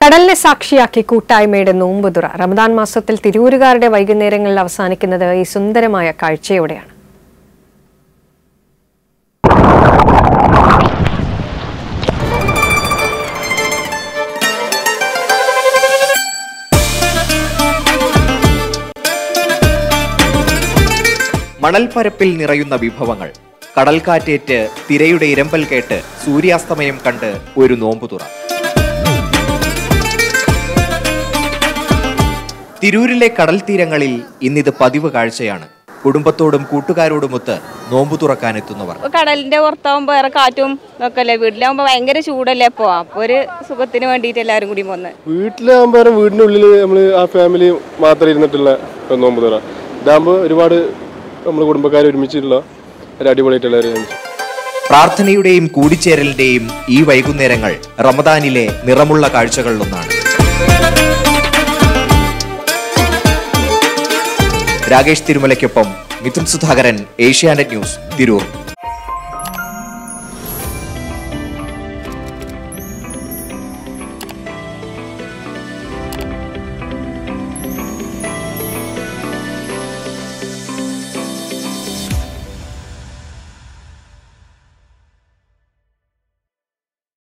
കടലിനെ സാക്ഷിയാക്കി കൂട്ടായ്മയുടെ നോമ്പുതുറ റമദാൻ മാസത്തിൽ തിരൂരുകാരുടെ വൈകുന്നേരങ്ങളിൽ അവസാനിക്കുന്നത് ഈ സുന്ദരമായ കാഴ്ചയോടെയാണ് മണൽപ്പരപ്പിൽ നിറയുന്ന വിഭവങ്ങൾ കടൽക്കാറ്റേറ്റ് തിരയുടെ ഇരമ്പൽ കേട്ട് സൂര്യാസ്തമയം കണ്ട് ഒരു നോമ്പുതുറ തിരൂരിലെ കടൽ തീരങ്ങളിൽ ഇന്നിത് പതിവ് കാഴ്ചയാണ് കുടുംബത്തോടും കൂട്ടുകാരോടുമൊത്ത് നോമ്പു തുറക്കാനെത്തുന്നവർ ഇപ്പൊ കടലിന്റെ പുറത്താവുമ്പോ വേറെ കാറ്റും ഒക്കെ അല്ലേ വീട്ടിലാവുമ്പോ ഭയങ്കര ചൂടല്ലേ ഇപ്പൊ അപ്പൊ ഒരു സുഖത്തിന് വേണ്ടിയിട്ട് എല്ലാരും കൂടി വന്ന് വീട്ടിലാകുമ്പോൾ വീടിൻ്റെ ഉള്ളിൽ നമ്മൾ ആ ഫാമിലി മാത്രം ഇരുന്നിട്ടുള്ള ഒരു നോമ്പ് തുറ ഇതാകുമ്പോൾ ഒരുപാട് നമ്മൾ കുടുംബക്കാർ ഒരുമിച്ചിട്ടുള്ള ഒരു അടിപൊളിയായിട്ടുള്ള ഒരു പ്രാർത്ഥനയുടെയും കൂടിച്ചേരലിന്റെയും ഈ വൈകുന്നേരങ്ങൾ റമദാനിലെ നിറമുള്ള കാഴ്ചകളിലൊന്നാണ് രാകേഷ് തിരുമലയ്ക്കൊപ്പം മിഥുൻ സുധാകരൻ ഏഷ്യാനെറ്റ് ന്യൂസ് തിരൂർ